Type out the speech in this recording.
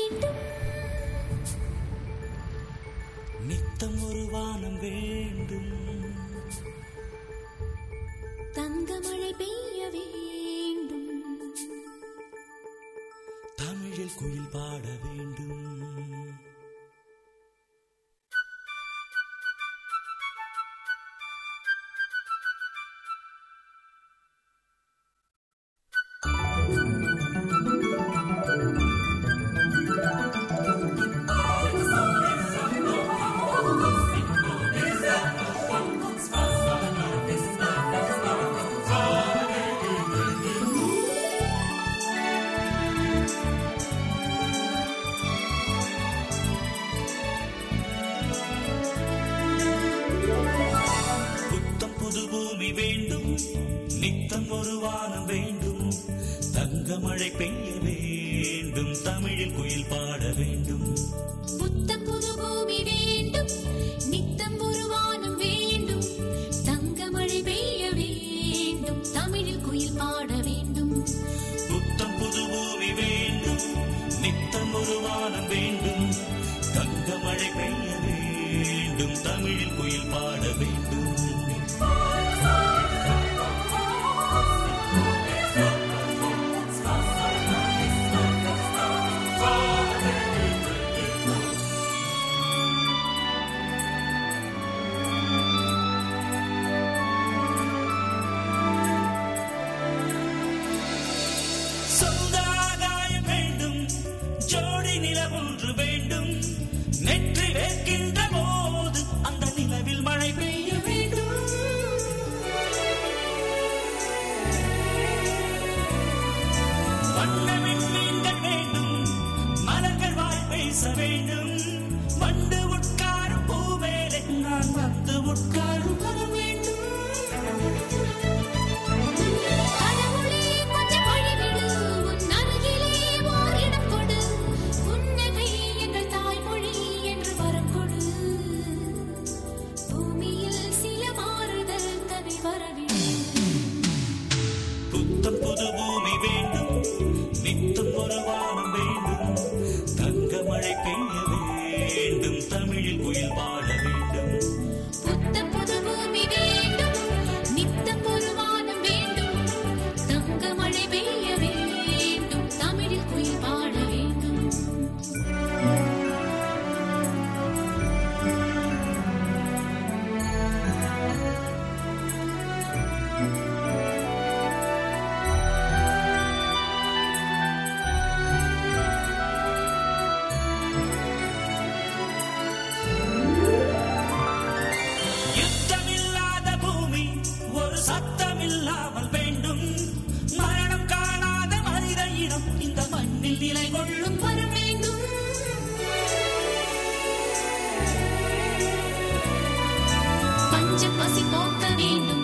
வேண்டும் நித்தம் ஒரு வானம் வேண்டும் தங்கமழை பெய்ய வேண்டும் தமிழில் குயில் பாட வேண்டும் புத்தம் புது பூமி வேண்டும் நித்தம் ஒரு வானம் வேண்டும் தங்க மழை பெய்ய வேண்டும் தமிழில் குயில் பாட வேண்டும் புத்தம் புது பூமி வேண்டும் நித்தம் ஒரு வானம் வேண்டும் தங்கமழை பெய்ய வேண்டும் தமிழில் குயில் பாட வேண்டும் புத்தம் புது பூமி வேண்டும் நித்தம் ஒரு வானம் வேண்டும் தங்க மழை பெய்ய வேண்டும் தமிழில் குயில் பாட வேண்டும் சொந்த ஆகாயம் வேண்டும் ஜோடி நிலவொன்று வேண்டும் நெற்றி வேர்க்கின்ற போது அந்த நிலவில் மழை பெய்ய வேண்டும் வண்ணமின் மீன்கள் வேண்டும் மலர்கள் வாய் பேச வேண்டும் வண்டு உட்காரும் பூவேலை நான் வந்து உட்காரும் வர வேண்டும் கடவுளே கொஞ்சம் வழிவிடு உன் அருகிலே ஓரிடம் கொடு புன்னகை எங்கள் தாய்மொழி என்று வரம் கொடு பூமியில் சில மாறுதல் தனை வரவிடு புத்தம் புது பூமி வேண்டும் நித்தம் ஒரு வானம் வேண்டும் தங்க மழை பெய்ய வேண்டும் தமிழில் குயில் பாட வேண்டும் புத்தம் புது பூமி வேண்டும் நித்தம் ஒரு வானம் வேண்டும் தங்கமழை பெய்ய வேண்டும் தமிழில் குயில் பாட வேண்டும் யுத்தமில்லாத பூமி ஒரு சத்தமில்லாமல் வேண்டும் மரணம் காணாத மனித இனம் இந்த மண்ணில் நிலை கொள்ளும் வர வேண்டும் பஞ்ச பசி போக்க வேண்டும்